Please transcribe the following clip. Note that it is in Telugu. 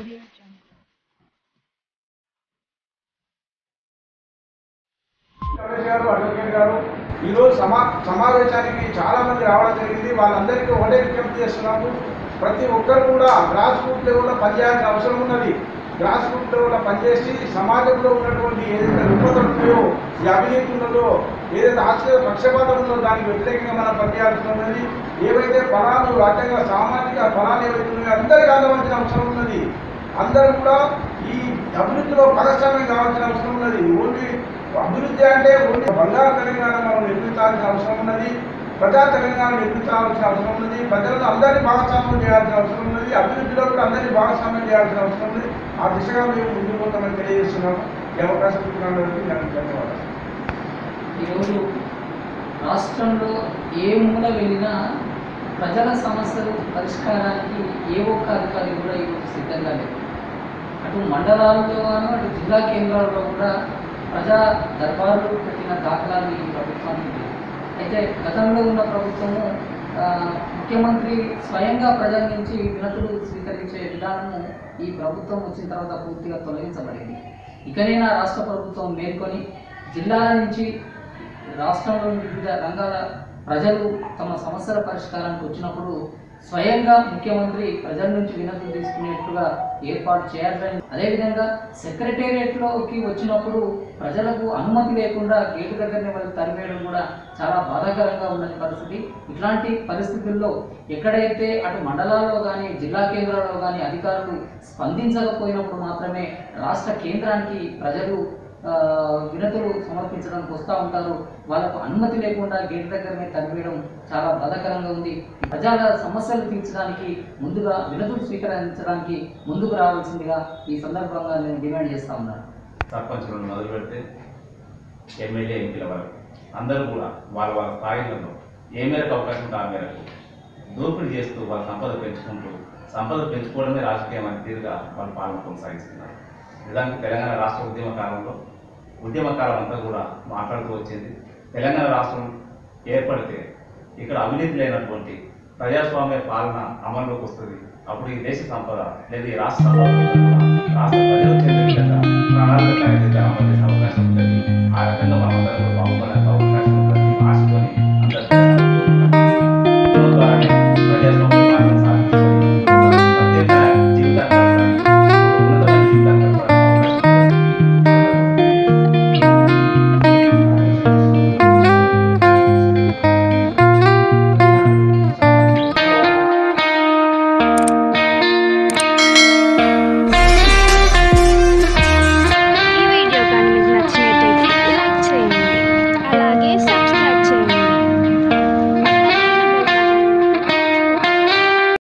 Audio Jungle. రమేష్ గారు అడ్వకేట్ గారు ఈరోజు సమా సమావేశానికి చాలా మంది రావడం జరిగింది వాళ్ళందరికీ ఒకటే విజ్ఞప్తి చేస్తున్నాము ప్రతి ఒక్కరు కూడా గ్రాస్ రూట్ లెవెల్లో పనిచేయాల్సిన అవసరం ఉన్నది గ్రాస్ రూట్ లెవెల్లో పనిచేసి సమాజంలో ఉన్నటువంటి ఏదైతే రుగ్మతలు ఉన్నాయో ఈ అవినీతి ఉన్నదో ఏదైతే ఆశ్చర్య పక్షపాతం ఉందో దానికి వ్యతిరేకంగా మనం పనిచేయాల్సి ఉన్నది ఏవైతే ఫలాలు రాజ్యాంగ సామాజిక ఫలాలు ఏవైతే ఉన్నాయో అందరికీ అందవలసిన అవసరం ఉన్నది అందరూ కూడా ఈ అభివృద్ధిలో భాగస్వామ్యం కావాల్సిన అవసరం ఉన్నది ఓన్లీ అభివృద్ధి అంటే ఓన్లీ బంగారు తెలంగాణ మనం నిర్మించాల్సిన అవసరం ఉన్నది ప్రజా తెలంగాణ నిర్మించాల్సిన అవసరం ఉన్నది ప్రజలను అందరినీ భాగస్వామ్యం చేయాల్సిన అవసరం ఉన్నది అభివృద్ధిలో కూడా అందరినీ భాగస్వామ్యం చేయాల్సిన అవసరం ఉన్నది ఆ దిశగా మేము ముందుకు పోతామని తెలియజేస్తున్నాము ఈ అవకాశం ఇచ్చినందుకు దానికి ధన్యవాదాలు ఈరోజు రాష్ట్రంలో ఏ మూల వెళ్ళినా ప్రజల సమస్యలు పరిష్కారానికి ఏ ఒక్క అధికారి కూడా ఈరోజు సిద్ధంగా లేదు అటు మండలాల్లో గాను అటు జిల్లా కేంద్రాల్లో కూడా ప్రజా దర్బార్లు పెట్టిన దాఖలాలు ఈ ప్రభుత్వానికి లేవు. అయితే గతంలో ఉన్న ప్రభుత్వము ఆ, ముఖ్యమంత్రి స్వయంగా ప్రజల నుంచి వినతులు స్వీకరించే విధానము ఈ ప్రభుత్వం వచ్చిన తర్వాత పూర్తిగా తొలగించబడింది ఇకనైనా రాష్ట్ర ప్రభుత్వం మేల్కొని జిల్లాల నుంచి రాష్ట్రంలోని వివిధ రంగాల ప్రజలు తమ సమస్యల పరిష్కారానికి వచ్చినప్పుడు స్వయంగా ముఖ్యమంత్రి ప్రజల నుంచి వినతులు తీసుకునేట్టుగా ఏర్పాటు చేయాలని అదేవిధంగా సెక్రటేరియట్లోకి వచ్చినప్పుడు ప్రజలకు అనుమతి లేకుండా గేటు దగ్గరనే వాళ్ళు తరిమేయడం కూడా చాలా బాధాకరంగా ఉన్న పరిస్థితి ఇట్లాంటి పరిస్థితుల్లో ఎక్కడైతే అటు మండలాల్లో కానీ జిల్లా కేంద్రాల్లో కానీ అధికారులు స్పందించకపోయినప్పుడు మాత్రమే రాష్ట్ర కేంద్రానికి ప్రజలు ఆ, వినతులు సమర్పించడానికి వస్తూ ఉంటారు వాళ్ళకు అనుమతి లేకుండా గేట్ దగ్గరనే తరివేయడం చాలా బాధాకరంగా ఉంది ప్రజల సమస్యలు తీర్చడానికి ముందుగా వినతులు స్వీకరించడానికి ముందుకు రావాల్సిందిగా ఈ సందర్భంగా నేను డిమాండ్ చేస్తా ఉన్నాను సర్పంచ్ నుండి మొదలు పెడితే ఎమ్మెల్యే ఎంపీల వరకు అందరూ కూడా వాళ్ళ వాళ్ళ స్థాయిలలో ఏ మేరకు అవకాశం ఉంటే ఆ మేరకు దోపిడీ చేస్తూ వాళ్ళ సంపద పెంచుకుంటూ సంపద పెంచుకోవడమే రాజకీయం అనే తీరుగా వాళ్ళు పాలన కొనసాగిస్తున్నారు నిజానికి తెలంగాణ రాష్ట్ర ఉద్యమ కాలంలో ఉద్యమ కాలం అంతా కూడా మాట్లాడుతూ వచ్చింది తెలంగాణ రాష్ట్రం ఏర్పడితే ఇక్కడ అవినీతి లేనటువంటి ప్రజాస్వామ్య పాలన అమల్లోకి వస్తుంది అప్పుడు ఈ దేశ సంపద లేదా ఈ రాష్ట్ర సంపద కూడా రాష్ట్ర ప్రజలకు చెందే విధంగా ప్రణాళిక తయారు చేసే అమలు చేసే అవకాశం ఉంటుంది ఆ రకంగా మనం అందరం కూడా బాగుపడడానికి అవకాశం ఉంటుంది